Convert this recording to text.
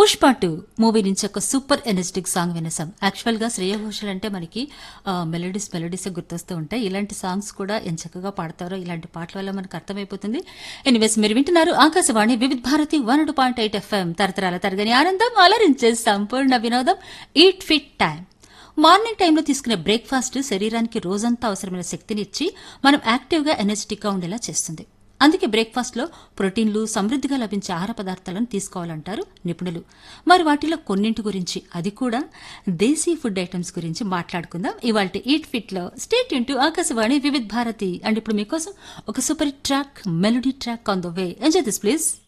Pushpa two movie నుంచి ఒక super energetic song వినేసాం యాక్చువల్ గా శ్రేయ ఘోషల్ అంటే మనకి మెలడీస్ మెలడీస్ గుర్తొస్తూ ఉంటాయి ఇలాంటి సాంగ్స్ కూడా ఎంత చక్కగా పాడతారో ఇలాంటి పాటల వల్ల మనకు అర్థమైపోతుంది ఎనీవేస్ మీరు వింటున్నారు Akashvani Vividh Bharati one point eight FM తరతరాల తరగని ఆనందం అలరించే సంపూర్ణ వినోదం ఈట్ ఫిట్ టైం మార్నింగ్ టైంలో తీసుకునే బ్రేక్ఫాస్ట్ శరీరానికి రోజంతా అవసరమైన శక్తినిచ్చి మనం యాక్టివ్గా ఎనర్జెటిక్గా ఉండేలా చేస్తుంది అందుకే బ్రేక్ఫాస్ట్లో ప్రోటీన్లు సమృద్ధిగా లభించే ఆహార పదార్థాలను తీసుకోవాలంటారు నిపుణులు మరి వాటిలో కొన్నింటి గురించి అది కూడా దేశీ ఫుడ్ ఐటమ్స్ గురించి మాట్లాడుకుందాం ఇవాళ ఈట్ ఫిట్లో stay tuned to Akashvani Vividh Bharati and ఇప్పుడు మీకోసం ఒక super track melody track on the way enjoy this please